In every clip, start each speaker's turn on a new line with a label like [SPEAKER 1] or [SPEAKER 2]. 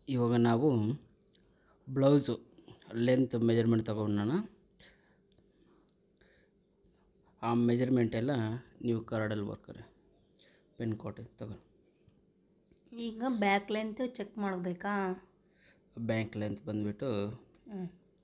[SPEAKER 1] ಇವಾಗ ನಾವು blouse length measurement ತಗೊಂಡೋಣ ಆ ಮೆಜರ್ಮೆಂಟ್ ಎಲ್ಲ ನೀವು ಕಾರ್ಡಲ್ಲಿ ಬರ್ಕರಿ ಪೆನ್ ಕೊಟ್ಟು ತಗೊಂಡು
[SPEAKER 2] ಈಗ ಬ್ಯಾಕ್ ಲೆಂತ್ ಚೆಕ್ ಮಾಡಬೇಕಾ
[SPEAKER 1] ಬ್ಯಾಂಕ್ ಲೆಂತ್ ಬಂದುಬಿಟ್ಟು
[SPEAKER 2] ಹ್ಞೂ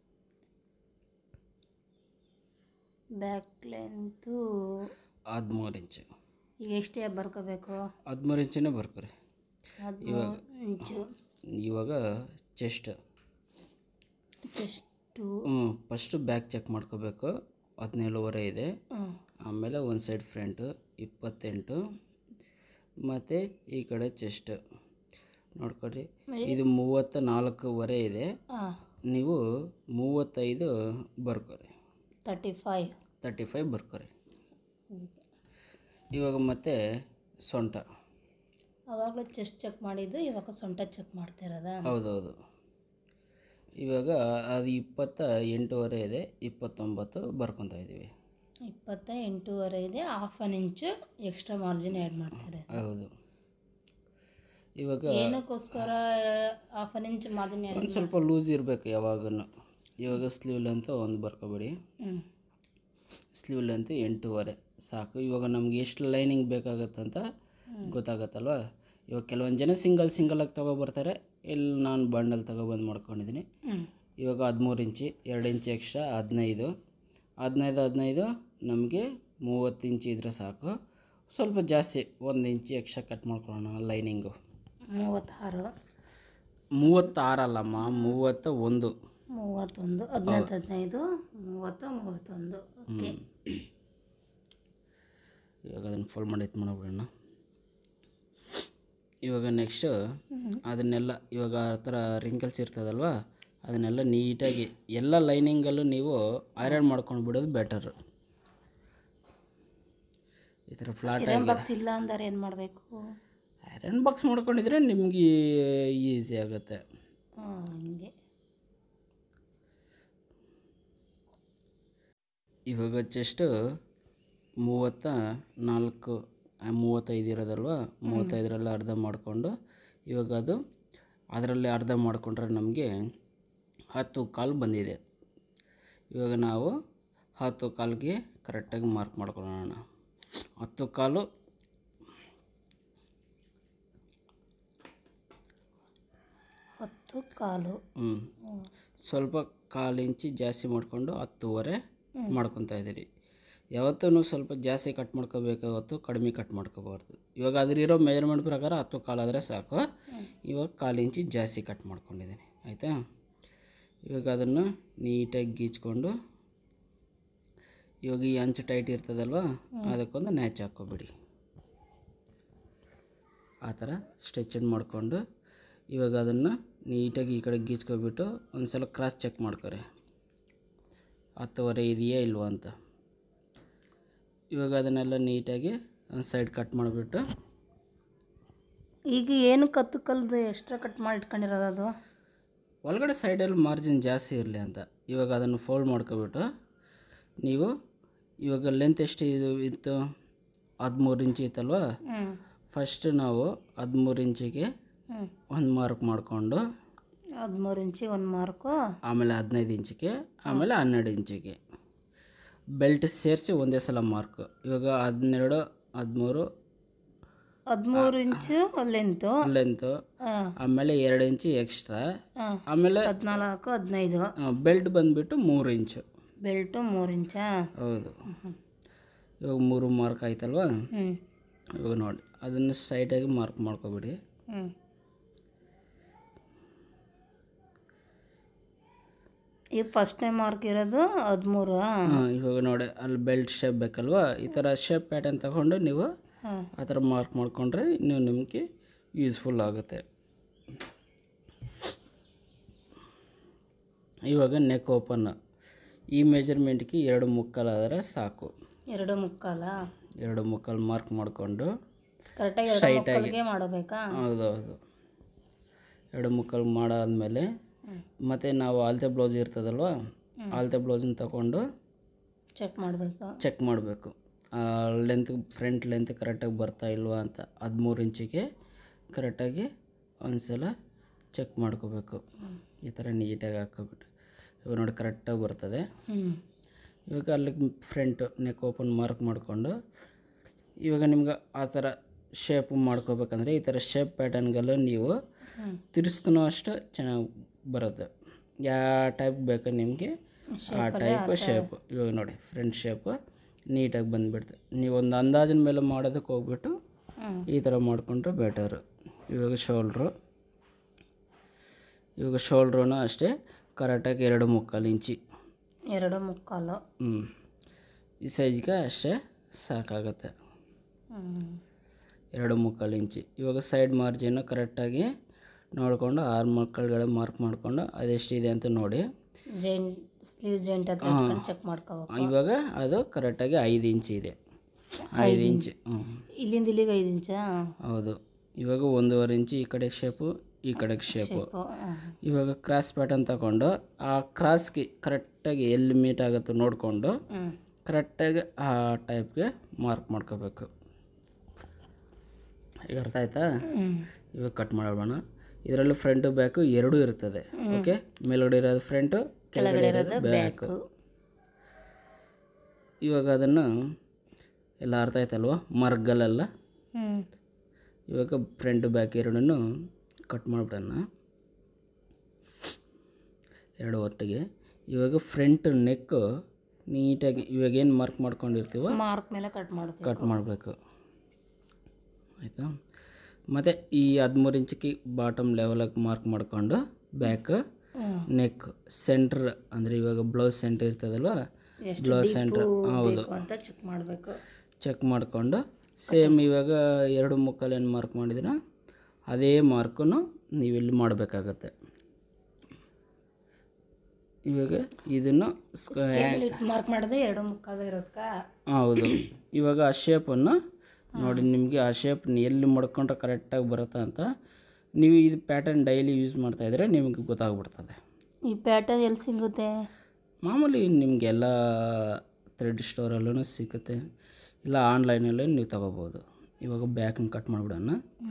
[SPEAKER 2] ಬ್ಯಾಕ್ ಲೆಂತು
[SPEAKER 1] ಹದಿಮೂರು ಇಂಚು
[SPEAKER 2] ಈಗ ಎಷ್ಟೇ ಬರ್ಕೋಬೇಕು
[SPEAKER 1] ಹದಿಮೂರು ಇಂಚನೇ ಬರ್ಕರಿ
[SPEAKER 2] ಹದಿಮೂರು ಇಂಚು
[SPEAKER 1] ಇವಾಗ ಚೆಸ್ಟ್
[SPEAKER 2] ಎಷ್ಟು
[SPEAKER 1] ಹ್ಞೂ ಫಸ್ಟು ಬ್ಯಾಕ್ ಚೆಕ್ ಮಾಡ್ಕೋಬೇಕು ಹದಿನೇಳುವರೆ ಇದೆ
[SPEAKER 2] ಹ್ಞೂ
[SPEAKER 1] ಆಮೇಲೆ ಒಂದು ಸೈಡ್ ಫ್ರಂಟು ಇಪ್ಪತ್ತೆಂಟು ಮತ್ತು ಈ ಕಡೆ ಚೆಸ್ಟ್ ನೋಡ್ಕೊಳ್ರಿ ಇದು ಮೂವತ್ತ ನಾಲ್ಕೂವರೆ ಇದೆ
[SPEAKER 2] ಹಾಂ
[SPEAKER 1] ನೀವು ಮೂವತ್ತೈದು ಬರ್ಕೊರಿ
[SPEAKER 2] ತರ್ಟಿ ಫೈವ್
[SPEAKER 1] ತರ್ಟಿ ಫೈವ್ ಬರ್ಕೊರಿ ಇವಾಗ ಮತ್ತೆ ಸೊಂಟ
[SPEAKER 2] ಆವಾಗಲೂ ಚೆಸ್ಟ್ ಚೆಕ್ ಮಾಡಿದ್ದು ಇವಾಗ ಸೊಂಟ ಚೆಕ್ ಮಾಡ್ತಿರೋದ
[SPEAKER 1] ಹೌದೌದು ಇವಾಗ ಅದು ಇಪ್ಪತ್ತ ಎಂಟೂವರೆ ಇದೆ ಇಪ್ಪತ್ತೊಂಬತ್ತು ಬರ್ಕೊತಾ ಇದ್ದೀವಿ
[SPEAKER 2] ಇಪ್ಪತ್ತ ಎಂಟೂವರೆ ಇದೆ half an inch extra margin add ಮಾಡ್ತಾರೆ
[SPEAKER 1] ಹೌದು ಇವಾಗ
[SPEAKER 2] ಏನಕ್ಕೋಸ್ಕರ ಹಾಫ್ ಅನ್ ಇಂಚ್ ಮಾರ್ಜಿನ್
[SPEAKER 1] ಒಂದು ಸ್ವಲ್ಪ ಲೂಸ್ ಇರಬೇಕು ಯಾವಾಗೂ ಇವಾಗ ಸ್ಲೀವ್ ಲೆಂತ್ ಒಂದು ಬರ್ಕೊಬೇಡಿ
[SPEAKER 2] ಹ್ಞೂ
[SPEAKER 1] ಸ್ಲೀವ್ ಲೆಂತ್ ಎಂಟೂವರೆ ಸಾಕು ಇವಾಗ ನಮ್ಗೆ ಎಷ್ಟು ಲೈನಿಂಗ್ ಬೇಕಾಗತ್ತಂತ ಗೊತ್ತಾಗತ್ತಲ್ವ ಇವಾಗ ಕೆಲವೊಂದು ಜನ ಸಿಂಗಲ್ ಸಿಂಗಲಾಗಿ ತೊಗೊಬರ್ತಾರೆ ಇಲ್ಲಿ ನಾನು ಬಂಡಲ್ ತೊಗೊಬಂದು ಮಾಡ್ಕೊಂಡಿದ್ದೀನಿ
[SPEAKER 2] ಹ್ಞೂ
[SPEAKER 1] ಇವಾಗ ಹದಿಮೂರು ಇಂಚಿ ಎರಡು ಇಂಚ್ ಎಕ್ಸ್ಟ್ರಾ ಹದಿನೈದು ಹದಿನೈದು ಹದಿನೈದು ನಮಗೆ ಮೂವತ್ತು ಇಂಚ್ ಇದ್ರೆ ಸಾಕು ಸ್ವಲ್ಪ ಜಾಸ್ತಿ ಒಂದು ಇಂಚ್ ಎಕ್ಸ್ಟ್ರಾ ಕಟ್ ಮಾಡ್ಕೊಳ್ಳೋಣ ಲೈನಿಂಗು
[SPEAKER 2] ಮೂವತ್ತಾರು
[SPEAKER 1] ಮೂವತ್ತಾರಲ್ಲಮ್ಮ ಮೂವತ್ತ ಒಂದು
[SPEAKER 2] ಮೂವತ್ತೊಂದು ಹದಿನೈದು ಹದಿನೈದು ಮೂವತ್ತು ಮೂವತ್ತೊಂದು ಓಕೆ
[SPEAKER 1] ಇವಾಗ ಅದನ್ನು ಫೋಲ್ಡ್ ಮಾಡಿ ಎತ್ತು ಮಾಡ್ಬಿಡೋಣ ಇವಾಗ ನೆಕ್ಸ್ಟು ಅದನ್ನೆಲ್ಲ ಇವಾಗ ಆ ಥರ ರಿಂಕಲ್ಸ್ ಇರ್ತದಲ್ವ ಅದನ್ನೆಲ್ಲ ನೀಟಾಗಿ ಎಲ್ಲ ಲೈನಿಂಗಲ್ಲೂ ನೀವು ಐರನ್ ಮಾಡ್ಕೊಂಡು ಬಿಡೋದು ಬೆಟರು ಈ ಥರ ಫ್ಲಾಟ್
[SPEAKER 2] ಐರನ್ ಬಾಕ್ಸ್ ಇಲ್ಲ ಅಂದರೆ ಏನು ಮಾಡಬೇಕು
[SPEAKER 1] ಐರನ್ ಬಾಕ್ಸ್ ಮಾಡ್ಕೊಂಡಿದ್ರೆ ನಿಮಗೆ ಈಸಿ ಆಗುತ್ತೆ
[SPEAKER 2] ಹಾಂ ಹಂಗೆ
[SPEAKER 1] ಇವಾಗ ಜಸ್ಟು ಮೂವತ್ತ ನಾಲ್ಕು ಆ, ಮೂವತ್ತೈದು ಇರೋದಲ್ವ ಮೂವತ್ತೈದರಲ್ಲಿ ಅರ್ಧ ಮಾಡಿಕೊಂಡು ಇವಾಗ ಅದು ಅದರಲ್ಲಿ ಅರ್ಧ ಮಾಡಿಕೊಂಡ್ರೆ ನಮಗೆ ಹತ್ತು ಕಾಲು ಬಂದಿದೆ ಇವಾಗ ನಾವು ಹತ್ತು ಕಾಲಿಗೆ ಕರೆಕ್ಟಾಗಿ ಮಾರ್ಕ್ ಮಾಡ್ಕೊಳ್ಳೋಣ ಹತ್ತು ಕಾಲು
[SPEAKER 2] ಹತ್ತು ಕಾಲು
[SPEAKER 1] ಹ್ಞೂ ಸ್ವಲ್ಪ ಕಾಲು ಇಂಚಿ ಜಾಸ್ತಿ ಮಾಡಿಕೊಂಡು ಹತ್ತುವರೆ ಮಾಡ್ಕೊತಾ ಇದ್ದೀರಿ ಯಾವತ್ತೂ ಸ್ವಲ್ಪ ಜಾಸ್ತಿ ಕಟ್ ಮಾಡ್ಕೋಬೇಕು ಹೊತ್ತು ಕಡಿಮೆ ಕಟ್ ಮಾಡ್ಕೋಬಾರ್ದು ಇವಾಗ ಅದ್ರಿರೋ ಮೆಜರ್ಮೆಂಟ್ ಪ್ರಕಾರ ಹತ್ತು ಕಾಲಾದರೆ ಸಾಕು ಇವಾಗ ಕಾಲು ಇಂಚಿ ಜಾಸ್ತಿ ಕಟ್ ಮಾಡ್ಕೊಂಡಿದ್ದೀನಿ ಆಯಿತಾ ಇವಾಗ ಅದನ್ನು ನೀಟಾಗಿ ಗೀಚ್ಕೊಂಡು ಇವಾಗ ಈ ಅಂಚು ಟೈಟ್ ಇರ್ತದಲ್ವ ಅದಕ್ಕೊಂದು ನ್ಯಾಚ್ ಹಾಕ್ಕೊಬಿಡಿ ಆ ಥರ ಸ್ಟ್ರೆಚನ್ ಮಾಡಿಕೊಂಡು ಇವಾಗ ಅದನ್ನು ನೀಟಾಗಿ ಈ ಕಡೆ ಗೀಚ್ಕೊಬಿಟ್ಟು ಒಂದು ಸಲ ಕ್ರಾಸ್ ಚೆಕ್ ಮಾಡ್ಕೊರಿ ಹತ್ತುವರೆ ಇದೆಯಾ ಇಲ್ವಾ ಅಂತ ಇವಾಗ ಅದನ್ನೆಲ್ಲ ನೀಟಾಗಿ ಒಂದು ಸೈಡ್ ಕಟ್ ಮಾಡಿಬಿಟ್ಟು
[SPEAKER 2] ಈಗ ಏನು ಕತ್ತು ಕಲ್ದು ಎಕ್ಸ್ಟ್ರಾ ಕಟ್ ಮಾಡಿ ಇಟ್ಕೊಂಡಿರೋದು ಅದು
[SPEAKER 1] ಒಳಗಡೆ ಸೈಡಲ್ಲಿ ಮಾರ್ಜಿನ್ ಜಾಸ್ತಿ ಇರಲಿ ಅಂತ ಇವಾಗ ಅದನ್ನು ಫೋಲ್ಡ್ ಮಾಡ್ಕೊಬಿಟ್ಟು ನೀವು ಇವಾಗ ಲೆಂತ್ ಎಷ್ಟು ಇದು ಇತ್ತು ಹದಿಮೂರು ಇಂಚ್ ಇತ್ತಲ್ವ
[SPEAKER 2] ಹ್ಞೂ
[SPEAKER 1] ಫಸ್ಟ್ ನಾವು ಹದಿಮೂರು ಇಂಚಿಗೆ
[SPEAKER 2] ಹ್ಞೂ
[SPEAKER 1] ಒಂದು ಮಾರ್ಕ್ ಮಾಡಿಕೊಂಡು
[SPEAKER 2] ಹದಿಮೂರು ಇಂಚಿ ಒಂದು ಮಾರ್ಕು
[SPEAKER 1] ಆಮೇಲೆ ಹದಿನೈದು ಇಂಚಿಗೆ ಆಮೇಲೆ ಹನ್ನೆರಡು ಇಂಚಿಗೆ ಬೆಲ್ಟ್ ಸೇರಿಸಿ ಒಂದೇ ಸಲ ಮಾರ್ಕ್ ಇವಾಗ ಹದಿನೆರಡು ಹದಿಮೂರು
[SPEAKER 2] ಹದಿಮೂರು ಇಂಚು ಲೆಂತು
[SPEAKER 1] ಲೆಂತು
[SPEAKER 2] ಹಾಂ
[SPEAKER 1] ಆಮೇಲೆ ಎರಡು ಇಂಚು ಎಕ್ಸ್ಟ್ರಾ
[SPEAKER 2] ಹಾಂ
[SPEAKER 1] ಆಮೇಲೆ
[SPEAKER 2] ಹದಿನಾಲ್ಕು ಹದಿನೈದು
[SPEAKER 1] ಬೆಲ್ಟ್ ಬಂದುಬಿಟ್ಟು ಮೂರು ಇಂಚು
[SPEAKER 2] ಬೆಲ್ಟು ಮೂರು ಇಂಚಾ
[SPEAKER 1] ಹೌದು ಇವಾಗ ಮೂರು ಮಾರ್ಕ್ ಆಯ್ತಲ್ವ
[SPEAKER 2] ಹ್ಞೂ
[SPEAKER 1] ಇವಾಗ ನೋಡಿ ಅದನ್ನು ಸ್ಟ್ರೈಟಾಗಿ ಮಾರ್ಕ್ ಮಾಡ್ಕೊಬಿಡಿ
[SPEAKER 2] ಹ್ಞೂ ಈಗ ಫಸ್ಟ್ನೇ ಮಾರ್ಕ್ ಇರೋದು ಹದಿಮೂರು
[SPEAKER 1] ಹಾಂ ಇವಾಗ ನೋಡಿ ಅಲ್ಲಿ ಬೆಲ್ಟ್ ಶೇಪ್ ಬೇಕಲ್ವಾ ಈ ಥರ ಶೇಪ್ ಪ್ಯಾಟರ್ನ್ ತಗೊಂಡು ನೀವು
[SPEAKER 2] ಹಾಂ
[SPEAKER 1] ಆ ಥರ ಮಾರ್ಕ್ ಮಾಡಿಕೊಂಡ್ರೆ ಇನ್ನೂ ನಿಮಗೆ ಯೂಸ್ಫುಲ್ ಆಗುತ್ತೆ ಇವಾಗ ನೆಕ್ ಓಪನ್ ಈ ಮೆಜರ್ಮೆಂಟ್ಗೆ ಎರಡು ಮುಕ್ಕಾಲಾದರೆ ಸಾಕು
[SPEAKER 2] ಎರಡು ಮುಕ್ಕಾಲ
[SPEAKER 1] ಎರಡು ಮುಕ್ಕಾಲು ಮಾರ್ಕ್ ಮಾಡಿಕೊಂಡು
[SPEAKER 2] ಕರೆಕ್ಟಾಗಿ ಎರಡು
[SPEAKER 1] Straight ಆಗಿ.
[SPEAKER 2] ಮುಕ್ಕಲ್ಗೆ ಮಾಡಬೇಕಾ
[SPEAKER 1] ಹೌದೌದು ಎರಡು ಮುಕ್ಕಾಲು ಮಾಡಾದ್ಮೇಲೆ
[SPEAKER 2] ಹ್ಮ್.
[SPEAKER 1] ಮತ್ತು ನಾವು ಆಲ್ತೆ ಬ್ಲೌಸ್ ಇರ್ತದಲ್ವ ಆಲ್ತೆ ಬ್ಲೌಸನ್ನ ತಗೊಂಡು
[SPEAKER 2] ಚೆಕ್ ಮಾಡಬೇಕು
[SPEAKER 1] ಚೆಕ್ ಮಾಡಬೇಕು ಲೆಂತ್ ಫ್ರಂಟ್ ಲೆಂತ್ ಕರೆಕ್ಟಾಗಿ ಬರ್ತಾ ಇಲ್ವಾ ಅಂತ ಹದಿಮೂರು ಇಂಚಿಗೆ ಕರೆಕ್ಟಾಗಿ ಒಂದು ಸಲ ಚೆಕ್ ಮಾಡ್ಕೋಬೇಕು ಈ ಥರ ನೀಟಾಗಿ ಹಾಕ್ಕೊಬಿಟ್ಟು ಇವಾಗ ನೋಡಿ ಕರೆಕ್ಟಾಗಿ ಬರ್ತದೆ
[SPEAKER 2] ಹ್ಞೂ
[SPEAKER 1] ಇವಾಗ ಅಲ್ಲಿಗೆ ಫ್ರಂಟ್ ನೆಕ್ ಓಪನ್ ಮಾರ್ಕ್ ಮಾಡಿಕೊಂಡು ಇವಾಗ ನಿಮ್ಗೆ ಆ ಥರ ಶೇಪ್ ಮಾಡ್ಕೋಬೇಕಂದ್ರೆ ಈ ಥರ ಶೇಪ್ ಪ್ಯಾಟರ್ನ್ಗೆಲ್ಲ ನೀವು
[SPEAKER 2] ಹ್ಞೂ
[SPEAKER 1] ತಿರ್ಸ್ಕೊಳೋ ಅಷ್ಟು ಚೆನ್ನಾಗಿ ಬರುತ್ತೆ ಯಾವ ಟೈಪ್ ಬೇಕು ನಿಮಗೆ ಆ ಟೈಪ್ ಶೇಪ್ ಇವಾಗ ನೋಡಿ ಫ್ರಂಟ್ ಶೇಪ್ ನೀಟಾಗಿ ಬಂದುಬಿಡ್ತು ನೀವು ಒಂದು ಅಂದಾಜಿನ ಮೇಲೆ ಮಾಡೋದಕ್ಕೆ ಹೋಗ್ಬಿಟ್ಟು
[SPEAKER 2] ಹ್ಞೂ
[SPEAKER 1] ಈ ಥರ ಮಾಡಿಕೊಂಡ್ರೆ ಬೆಟರು ಇವಾಗ ಶೋಲ್ಡ್ರು ಇವಾಗ ಶೋಲ್ಡ್ರೂ ಅಷ್ಟೇ ಕರೆಕ್ಟಾಗಿ ಎರಡು ಮುಕ್ಕಾಲು ಇಂಚಿ
[SPEAKER 2] ಎರಡು ಮುಕ್ಕಾಲು
[SPEAKER 1] ಹ್ಞೂ ಈ ಸೈಜ್ಗೆ ಅಷ್ಟೇ ಸಾಕಾಗುತ್ತೆ
[SPEAKER 2] ಹ್ಞೂ
[SPEAKER 1] ಎರಡು ಮುಕ್ಕಾಲು ಇಂಚಿ ಇವಾಗ ಸೈಡ್ ಮಾರ್ಜಿನ್ನು ಕರೆಕ್ಟಾಗಿ ನೋಡಿಕೊಂಡು ಆರು ಮಕ್ಕಳುಗಳ ಮಾರ್ಕ್ ಮಾಡಿಕೊಂಡು ಅದೆಷ್ಟಿದೆ ಅಂತ ನೋಡಿ
[SPEAKER 2] ಜೈಂಟ್ ಸ್ಲೀವ್ ಜೈಂಟ್ ಹತ್ರ ಇಟ್ಕೊಂಡು ಚೆಕ್ ಮಾಡ್ಕೋಬೇಕು
[SPEAKER 1] ಇವಾಗ ಅದು ಕರೆಕ್ಟಾಗಿ ಐದು ಇಂಚ್ ಇದೆ ಐದು ಇಂಚ್ ಹ್ಞೂ
[SPEAKER 2] ಇಲ್ಲಿಂದ ಇಲ್ಲಿಗೆ ಐದು ಇಂಚಾ
[SPEAKER 1] ಹೌದು ಇವಾಗ ಒಂದೂವರೆ ಇಂಚು ಈ ಕಡೆ ಶೇಪು ಈ ಕಡೆಗೆ ಶೇಪು ಇವಾಗ ಕ್ರಾಸ್ ಪ್ಯಾಟರ್ನ್ ತಗೊಂಡು ಆ ಕ್ರಾಸ್ಗೆ ಕರೆಕ್ಟಾಗಿ ಎಲ್ಲಿ ಮೀಟ್ ಆಗುತ್ತೋ ನೋಡಿಕೊಂಡು
[SPEAKER 2] ಹ್ಞೂ
[SPEAKER 1] ಕರೆಕ್ಟಾಗಿ ಆ ಟೈಪ್ಗೆ ಮಾರ್ಕ್ ಮಾಡ್ಕೋಬೇಕು ಈಗ ಅರ್ಥ ಆಯ್ತಾ
[SPEAKER 2] ಹ್ಞೂ
[SPEAKER 1] ಇವಾಗ ಕಟ್ ಮಾಡೋಣ ಇದರಲ್ಲೂ ಫ್ರಂಟು ಬ್ಯಾಕು ಎರಡೂ ಇರ್ತದೆ ಓಕೆ ಮೇಲ್ಗಡೆ ಇರೋದು ಫ್ರಂಟು ಕೆಳಗಡೆ ಇರೋದು ಬ್ಯಾಕು ಇವಾಗ ಅದನ್ನು ಎಲ್ಲ ಅರ್ಥ ಆಯ್ತಲ್ವ ಮರ್ಗಲೆಲ್ಲ
[SPEAKER 2] ಹ್ಞೂ
[SPEAKER 1] ಇವಾಗ ಫ್ರಂಟ್ ಬ್ಯಾಕ್ ಎರಡನ್ನು ಕಟ್ ಮಾಡಿಬಿಡೋಣ ಎರಡು ಒಟ್ಟಿಗೆ ಇವಾಗ ಫ್ರಂಟ್ ನೆಕ್ಕು ನೀಟಾಗಿ ಇವಾಗ ಏನು ಮಾರ್ಕ್ ಮಾಡ್ಕೊಂಡಿರ್ತೀವೋ
[SPEAKER 2] ಮಾರ್ಕ್ ಮೇಲೆ ಕಟ್ ಮಾಡಬೇಕು
[SPEAKER 1] ಕಟ್ ಮಾಡಬೇಕು ಆಯಿತಾ ಮತ್ತು ಈ ಹದಿಮೂರು ಇಂಚಿಗೆ ಬಾಟಮ್ ಲೆವೆಲಾಗಿ ಮಾರ್ಕ್ ಮಾಡಿಕೊಂಡು ಬ್ಯಾಕ್
[SPEAKER 2] ಹ್ಞೂ
[SPEAKER 1] ನೆಕ್ ಸೆಂಟ್ರ್ ಅಂದರೆ ಇವಾಗ ಬ್ಲೌಸ್ ಸೆಂಟ್ರ್ ಇರ್ತದಲ್ವ
[SPEAKER 2] ಎಷ್ಟು
[SPEAKER 1] ಬ್ಲೌಸ್ ಸೆಂಟ್ರ್ ಹೌದು
[SPEAKER 2] ಬೇಕು ಅಂತ ಚೆಕ್ ಮಾಡಬೇಕು
[SPEAKER 1] ಚೆಕ್ ಮಾಡಿಕೊಂಡು ಸೇಮ್ ಇವಾಗ ಎರಡು ಮುಕ್ಕಲು ಏನು ಮಾರ್ಕ್ ಮಾಡಿದ್ರೆ ಅದೇ ಮಾರ್ಕನ್ನು ನೀವಿಲ್ಲಿ ಮಾಡಬೇಕಾಗತ್ತೆ ಇವಾಗ ಇದನ್ನು
[SPEAKER 2] ಮಾರ್ಕ್ ಮಾಡಿದ್ರೆ ಎರಡು ಮುಕ್ಕಾಲು ಇರೋದಕ್ಕ
[SPEAKER 1] ಹೌದು ಇವಾಗ ಆ ಶೇಪನ್ನು ನೋಡಿ ನಿಮಗೆ ಆ ಶೇಪ್ ಎಲ್ಲಿ ಮಾಡ್ಕೊಂಡ್ರೆ ಕರೆಕ್ಟಾಗಿ ಬರುತ್ತೆ ಅಂತ ನೀವು ಇದು ಪ್ಯಾಟರ್ನ್ ಡೈಲಿ ಯೂಸ್ ಮಾಡ್ತಾಯಿದ್ರೆ ನಿಮಗೆ ಗೊತ್ತಾಗ್ಬಿಡ್ತದೆ
[SPEAKER 2] ಈ ಪ್ಯಾಟರ್ನ್ ಎಲ್ಲಿ ಸಿಗುತ್ತೆ
[SPEAKER 1] ಮಾಮೂಲಿ ನಿಮಗೆಲ್ಲ ಥ್ರೆಡ್ ಸ್ಟೋರಲ್ಲೂ ಸಿಗುತ್ತೆ ಇಲ್ಲ ಆನ್ಲೈನಲ್ಲೇ ನೀವು ತಗೋಬೋದು ಇವಾಗ ಬ್ಯಾಕನ್ನು ಕಟ್ ಮಾಡಿಬಿಡೋಣ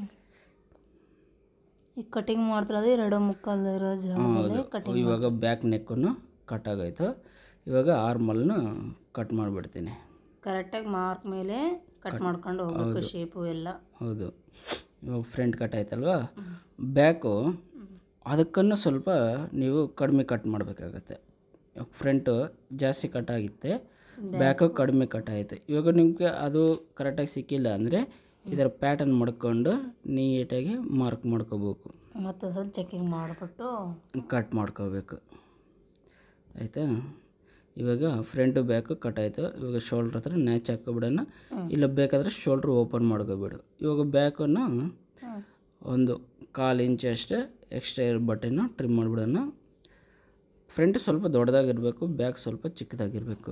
[SPEAKER 2] ಈ ಕಟಿಂಗ್ ಮಾಡ್ತಿರೋದು ಎರಡು ಮುಕ್ಕಾಲು ಇರೋ ಜಾಗದಲ್ಲಿ ಕಟಿಂಗ್
[SPEAKER 1] ಇವಾಗ ಬ್ಯಾಕ್ ನೆಕ್ಕನ್ನು ಕಟ್ ಆಗೋಯ್ತು ಇವಾಗ ಆರ್ಮಲ್ನ ಕಟ್ ಮಾಡಿಬಿಡ್ತೀನಿ
[SPEAKER 2] ಕರೆಕ್ಟಾಗಿ ಮಾರ್ಕ್ ಮೇಲೆ ಕಟ್ ಮಾಡ್ಕೊಂಡು ಹೋಗ್ಬೇಕು ಶೇಪು ಎಲ್ಲ
[SPEAKER 1] ಹೌದು ಇವಾಗ ಫ್ರಂಟ್ ಕಟ್ ಆಯ್ತಲ್ವಾ ಬ್ಯಾಕು ಅದಕ್ಕನ್ನು ಸ್ವಲ್ಪ ನೀವು ಕಡಿಮೆ ಕಟ್ ಮಾಡಬೇಕಾಗತ್ತೆ ಫ್ರಂಟು ಜಾಸ್ತಿ ಕಟ್ ಆಗಿತ್ತೆ ಬ್ಯಾಕು ಕಡಿಮೆ ಕಟ್ ಆಯಿತು ಇವಾಗ ನಿಮಗೆ ಅದು ಕರೆಕ್ಟಾಗಿ ಸಿಕ್ಕಿಲ್ಲ ಅಂದರೆ ಇದರ ಪ್ಯಾಟರ್ನ್ ಮಾಡ್ಕೊಂಡು ನೀಟಾಗಿ ಮಾರ್ಕ್ ಮಾಡ್ಕೋಬೇಕು
[SPEAKER 2] ಮತ್ತೊಂದು ಸ್ವಲ್ಪ ಚೆಕಿಂಗ್ ಮಾಡಿಬಿಟ್ಟು
[SPEAKER 1] ಕಟ್ ಮಾಡ್ಕೋಬೇಕು ಆಯಿತಾ ಇವಾಗ ಫ್ರಂಟು ಬ್ಯಾಕು ಕಟ್ ಆಯಿತು ಇವಾಗ ಶೋಲ್ಡ್ರ್ ಹತ್ರ ನ್ಯಾಚ್ ಹಾಕೋಬಿಡೋಣ ಇಲ್ಲ ಬೇಕಾದರೆ ಶೋಲ್ಡ್ರ್ ಓಪನ್ ಮಾಡ್ಕೋಬಿಡು ಇವಾಗ ಬ್ಯಾಕನ್ನು ಒಂದು ಕಾಲು ಇಂಚ್ ಅಷ್ಟೇ ಎಕ್ಸ್ಟ್ರಾ ಇರೋ ಬಟ್ಟೆನ ಟ್ರಿಮ್ ಮಾಡಿಬಿಡೋಣ ಫ್ರಂಟ್ ಸ್ವಲ್ಪ ದೊಡ್ಡದಾಗಿರಬೇಕು ಬ್ಯಾಕ್ ಸ್ವಲ್ಪ ಚಿಕ್ಕದಾಗಿರಬೇಕು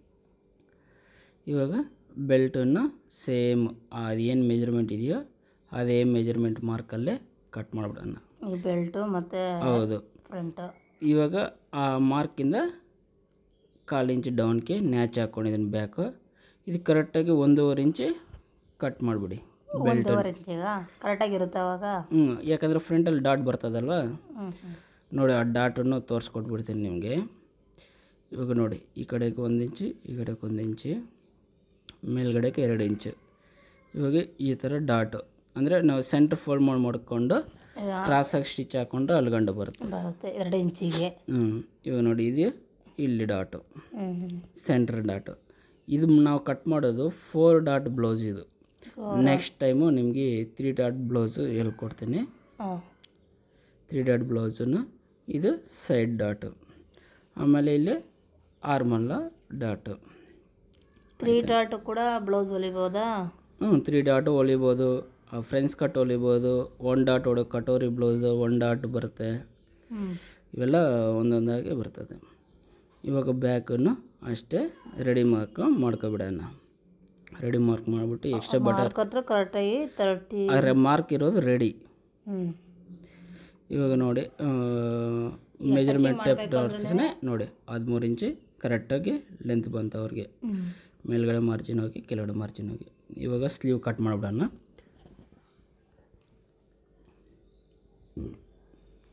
[SPEAKER 1] ಇವಾಗ ಬೆಲ್ಟನ್ನು ಸೇಮ್ ಅದೇನು ಮೆಜರ್ಮೆಂಟ್ ಇದೆಯೋ ಅದೇ ಮೆಜರ್ಮೆಂಟ್ ಮಾರ್ಕಲ್ಲೇ ಕಟ್ ಮಾಡಿಬಿಡೋಣ
[SPEAKER 2] ಈ ಬೆಲ್ಟು ಮತ್ತು
[SPEAKER 1] ಹೌದು
[SPEAKER 2] ಫ್ರಂಟು
[SPEAKER 1] ಇವಾಗ ಆ ಮಾರ್ಕಿಂದ ಕಾಲು ಇಂಚ್ ಡೌನ್ಗೆ ನ್ಯಾಚ್ ಹಾಕ್ಕೊಂಡಿದ್ದೀನಿ ಬ್ಯಾಕು ಇದು ಕರೆಕ್ಟಾಗಿ ಒಂದೂವರೆ ಇಂಚ್ ಕಟ್ ಮಾಡಿಬಿಡಿ
[SPEAKER 2] ಒಂದೂವರೆ ಇಂಚಿಗ ಕರೆಕ್ಟಾಗಿರುತ್ತೆ ಅವಾಗ
[SPEAKER 1] ಹ್ಞೂ ಯಾಕಂದರೆ ಫ್ರಂಟಲ್ಲಿ ಡಾಟ್ ಬರ್ತದಲ್ವ
[SPEAKER 2] ಹ್ಞೂ ಹ್ಞೂ
[SPEAKER 1] ನೋಡಿ ಆ ಡಾಟನ್ನು ತೋರಿಸ್ಕೊಟ್ಬಿಡ್ತೀನಿ ನಿಮಗೆ ಇವಾಗ ನೋಡಿ ಈ ಕಡೆಗೆ ಒಂದು ಇಂಚು ಈ ಕಡೆಗೆ ಒಂದು ಇಂಚು ಮೇಲ್ಗಡೆಗೆ ಎರಡು ಇಂಚು ಇವಾಗ ಈ ಥರ ಡಾಟು ಅಂದರೆ ನಾವು ಸೆಂಟ್ರ್ ಫೋಲ್ಡ್ ಮಾಡಿ ಮಾಡ್ಕೊಂಡು
[SPEAKER 2] ಈಗ
[SPEAKER 1] ಕ್ರಾಸಾಗಿ ಸ್ಟಿಚ್ ಹಾಕ್ಕೊಂಡು ಅಲ್ಗಂಡು ಬರುತ್ತೆ
[SPEAKER 2] ಬರುತ್ತೆ ಎರಡು ಇಂಚಿಗೆ
[SPEAKER 1] ಹ್ಞೂ ಇವಾಗ ನೋಡಿ ಇದು ಇಲ್ಲಿ ಡಾಟು
[SPEAKER 2] ಹ್ಞೂ ಹ್ಞೂ
[SPEAKER 1] ಸೆಂಟ್ರ್ ಡಾಟು ಇದು ನಾವು ಕಟ್ ಮಾಡೋದು ಫೋರ್ ಡಾಟ್ ಬ್ಲೌಸ್ ಇದು ನೆಕ್ಸ್ಟ್ ಟೈಮು ನಿಮಗೆ ತ್ರೀ ಡಾಟ್ ಬ್ಲೌಸು ಹೇಳ್ಕೊಡ್ತೀನಿ
[SPEAKER 2] ಹಾಂ
[SPEAKER 1] ತ್ರೀ ಡಾಟ್ ಬ್ಲೌಸನ್ನು ಇದು ಸೈಡ್ ಡಾಟು ಆಮೇಲೆ ಇಲ್ಲಿ ಆರ್ಮಲ್ಲ ಡಾಟು
[SPEAKER 2] ತ್ರೀ ಡಾಟ್ ಕೂಡ ಬ್ಲೌಸ್ ಹೊಲಿಬೋದಾ
[SPEAKER 1] ಹ್ಞೂ ತ್ರೀ ಡಾಟು ಹೊಲಿಬೋದು ಫ್ರೆಂಡ್ಸ್ ಕಟ್ ಹೊಲಿಬೋದು ಒನ್ ಡಾಟ್ ಹೊಡೋ ಕಟೋರಿ ಬ್ಲೌಸು ಒನ್ ಡಾಟ್ ಬರುತ್ತೆ
[SPEAKER 2] ಹ್ಞೂ
[SPEAKER 1] ಇವೆಲ್ಲ ಒಂದೊಂದಾಗಿ ಬರ್ತದೆ ಇವಾಗ ಬ್ಯಾಕನ್ನು ಅಷ್ಟೇ ರೆಡಿ ಮಾರ್ಕ್ ಮಾಡ್ಕೊಬಿಡೋಣ ರೆಡಿ ಮಾರ್ಕ್ ಮಾಡಿಬಿಟ್ಟು ಎಕ್ಸ್ಟ್ರಾ ಬಟರ್
[SPEAKER 2] ಮಾರ್ಕ್ ಹತ್ರ ಕರೆಕ್ಟಾಗಿ ತರ್ಟಿ
[SPEAKER 1] ಆದರೆ ಮಾರ್ಕ್ ಇರೋದು ರೆಡಿ
[SPEAKER 2] ಹ್ಞೂ
[SPEAKER 1] ಇವಾಗ ನೋಡಿ ಮೆಜರ್ಮೆಂಟ್ ಟೇಪ್ ತೋರಿಸ್ತಾನೆ ನೋಡಿ ಹದಿಮೂರು ಇಂಚು ಕರೆಕ್ಟಾಗಿ ಲೆಂತ್ ಬಂತು ಅವ್ರಿಗೆ
[SPEAKER 2] ಹ್ಞೂ
[SPEAKER 1] ಮೇಲ್ಗಡೆ ಮಾರ್ಜಿನ್ ಹೋಗಿ ಕೆಳಗಡೆ ಮಾರ್ಜಿನ್ ಹೋಗಿ ಇವಾಗ ಸ್ಲೀವ್ ಕಟ್ ಮಾಡಿಬಿಡೋಣ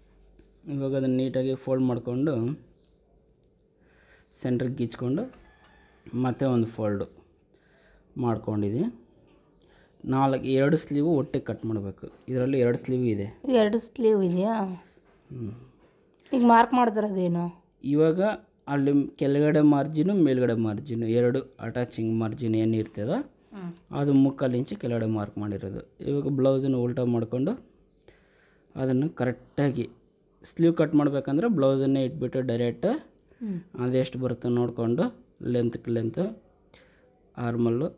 [SPEAKER 1] ಇವಾಗ ಅದನ್ನು ನೀಟಾಗಿ ಫೋಲ್ಡ್ ಮಾಡಿಕೊಂಡು ಸೆಂಟ್ರಿಗೆ ಗೀಚ್ಕೊಂಡು ಮತ್ತೆ ಒಂದು ಫೋಲ್ಡು ಮಾಡ್ಕೊಂಡಿದ್ದೀನಿ ನಾಲ್ಕು ಎರಡು ಸ್ಲೀವು ಒಟ್ಟಿಗೆ ಕಟ್ ಮಾಡಬೇಕು ಇದರಲ್ಲಿ ಎರಡು ಸ್ಲೀವ್ ಇದೆ
[SPEAKER 2] ಎರಡು ಸ್ಲೀವ್ ಇದೆಯಾ ಈಗ ಮಾರ್ಕ್ ಮಾಡ್ದಿರೋದೇನು
[SPEAKER 1] ಇವಾಗ ಅಲ್ಲಿ ಕೆಳಗಡೆ ಮಾರ್ಜಿನು ಮೇಲ್ಗಡೆ ಮಾರ್ಜಿನು ಎರಡು ಅಟ್ಯಾಚಿಂಗ್ ಮಾರ್ಜಿನ್ ಏನು ಇರ್ತದೋ
[SPEAKER 2] ಹ್ಞೂ
[SPEAKER 1] ಅದು ಮುಕ್ಕಾಲು ಇಂಚು ಕೆಳಗಡೆ ಮಾರ್ಕ್ ಮಾಡಿರೋದು ಇವಾಗ ಬ್ಲೌಸನ್ನು ಉಲ್ಟಾ ಮಾಡಿಕೊಂಡು ಅದನ್ನು ಕರೆಕ್ಟಾಗಿ ಸ್ಲೀವ್ ಕಟ್ ಮಾಡಬೇಕಂದ್ರೆ ಬ್ಲೌಸನ್ನೇ ಇಟ್ಬಿಟ್ಟು ಡೈರೆಕ್ಟ್
[SPEAKER 2] ಹ್ಞೂ
[SPEAKER 1] ಅದೆಷ್ಟು ಬರುತ್ತೆ ನೋಡಿಕೊಂಡು ಲೆಂತ್ಗೆ ಲೆಂತ್ ಆರ್ಮಲ್ಲು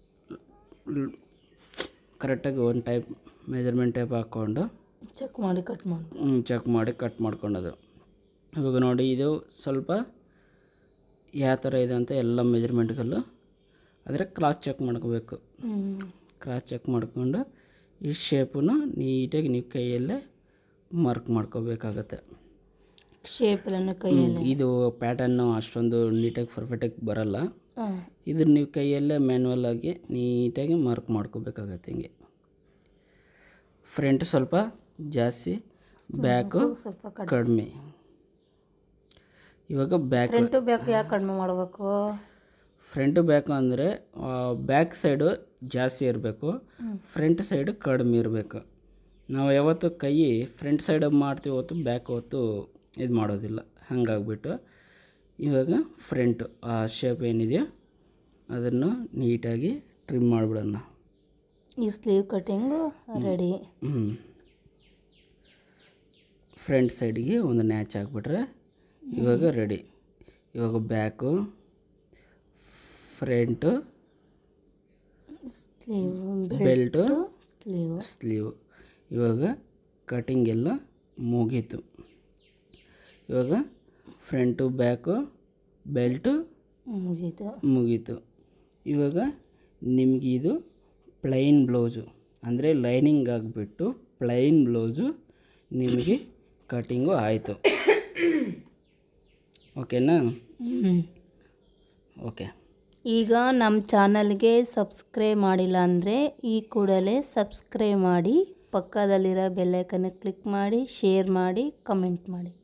[SPEAKER 1] ಕರೆಕ್ಟಾಗಿ ಒಂದು ಟೈಪ್ ಮೆಜರ್ಮೆಂಟ್ ಟೈಪ್ ಹಾಕ್ಕೊಂಡು
[SPEAKER 2] ಚೆಕ್ ಮಾಡಿ ಕಟ್ ಮಾಡಿ
[SPEAKER 1] ಚೆಕ್ ಮಾಡಿ ಕಟ್ ಮಾಡ್ಕೊಳೋದು ಇವಾಗ ನೋಡಿ ಇದು ಸ್ವಲ್ಪ ಯಾವ ಥರ ಇದೆ ಅಂತ ಎಲ್ಲ ಮೆಜರ್ಮೆಂಟ್ಗಲ್ಲೂ ಆದರೆ ಕ್ರಾಸ್ ಚೆಕ್ ಮಾಡ್ಕೋಬೇಕು
[SPEAKER 2] ಹ್ಞೂ
[SPEAKER 1] ಕ್ರಾಸ್ ಚೆಕ್ ಮಾಡಿಕೊಂಡು ಈ ಶೇಪನ್ನು ನೀಟಾಗಿ ನೀವು ಕೈಯಲ್ಲೇ ಮಾರ್ಕ್ ಮಾಡ್ಕೋಬೇಕಾಗತ್ತೆ
[SPEAKER 2] ಶೇಪೆಲ್ಲ ಕೈಯಲ್ಲಿ
[SPEAKER 1] ಇದು ಪ್ಯಾಟರ್ನು ಅಷ್ಟೊಂದು ನೀಟಾಗಿ ಪರ್ಫೆಕ್ಟಾಗಿ ಬರಲ್ಲ
[SPEAKER 2] ಹಾಂ
[SPEAKER 1] ಇದ್ರ ನೀವು ಕೈಯಲ್ಲೇ ಮ್ಯಾನ್ಯಲ್ ಆಗಿ ನೀಟಾಗಿ ಮಾರ್ಕ್ ಮಾಡ್ಕೋಬೇಕಾಗತ್ತೆ ಹಿಂಗೆ ಫ್ರಂಟ್ ಸ್ವಲ್ಪ ಜಾಸ್ತಿ ಬ್ಯಾಕು
[SPEAKER 2] ಸ್ವಲ್ಪ ಕಡಿಮೆ
[SPEAKER 1] ಕಡಿಮೆ ಇವಾಗ ಬ್ಯಾಕ್
[SPEAKER 2] ಫ್ರಂಟು ಬ್ಯಾಕ್ ಯಾಕೆ ಕಡಿಮೆ ಮಾಡಬೇಕು
[SPEAKER 1] ಫ್ರಂಟ್ ಬ್ಯಾಕ್ ಅಂದರೆ ಬ್ಯಾಕ್ ಸೈಡು ಜಾಸ್ತಿ ಇರಬೇಕು ಫ್ರಂಟ್ ಸೈಡ್ ಕಡಿಮೆ ಇರಬೇಕು ನಾವು ಯಾವತ್ತು ಕೈ ಫ್ರಂಟ್ ಸೈಡ್ ಮಾಡ್ತೀವಿ ಹೊತ್ತು ಬ್ಯಾಕ್ ಹೊತ್ತು ಇದು ಮಾಡೋದಿಲ್ಲ ಹಾಗಾಗ್ಬಿಟ್ಟು ಇವಾಗ ಫ್ರಂಟು ಆ ಶೇಪ್ ಏನಿದೆಯೋ ಅದನ್ನು ನೀಟಾಗಿ ಟ್ರಿಮ್ ಮಾಡಿಬಿಡೋಣ
[SPEAKER 2] ಈ ಸ್ಲೀವ್ ಕಟ್ಟಿಂಗು ರೆಡಿ
[SPEAKER 1] ಹ್ಞೂ ಫ್ರಂಟ್ ಸೈಡ್ಗೆ ಒಂದು ನ್ಯಾಚ್ ಹಾಕ್ಬಿಟ್ರೆ ಇವಾಗ ರೆಡಿ ಇವಾಗ back front
[SPEAKER 2] sleeve
[SPEAKER 1] belt
[SPEAKER 2] sleeve
[SPEAKER 1] sleeve ಇವಾಗ ಕಟಿಂಗ್ ಎಲ್ಲ ಮುಗೀತು ಇವಾಗ ಫ್ರಂಟು ಬ್ಯಾಕು ಬೆಲ್ಟು
[SPEAKER 2] ಮುಗೀತು
[SPEAKER 1] ಮುಗೀತು ಇವಾಗ ನಿಮಗೆ ಇದು ಪ್ಲೈನ್ ಬ್ಲೌಸು ಅಂದರೆ ಲೈನಿಂಗ್ ಆಗಿಬಿಟ್ಟು ಪ್ಲೈನ್ ಬ್ಲೌಸು ನಿಮಗೆ ಕಟಿಂಗು ಆಯಿತು ಓಕೆನಾ
[SPEAKER 2] ಹ್ಞೂ
[SPEAKER 1] ಓಕೆ
[SPEAKER 2] ಈಗ ನಮ್ಮ ಚಾನಲ್ಗೆ ಸಬ್ಸ್ಕ್ರೈಬ್ ಮಾಡಿಲ್ಲ ಅಂದರೆ ಈ ಕೂಡಲೇ ಸಬ್ಸ್ಕ್ರೈಬ್ ಮಾಡಿ ಪಕ್ಕದಲ್ಲಿರೋ ಬೆಲ್ಲೈಕನ್ನ ಕ್ಲಿಕ್ ಮಾಡಿ ಶೇರ್ ಮಾಡಿ ಕಮೆಂಟ್ ಮಾಡಿ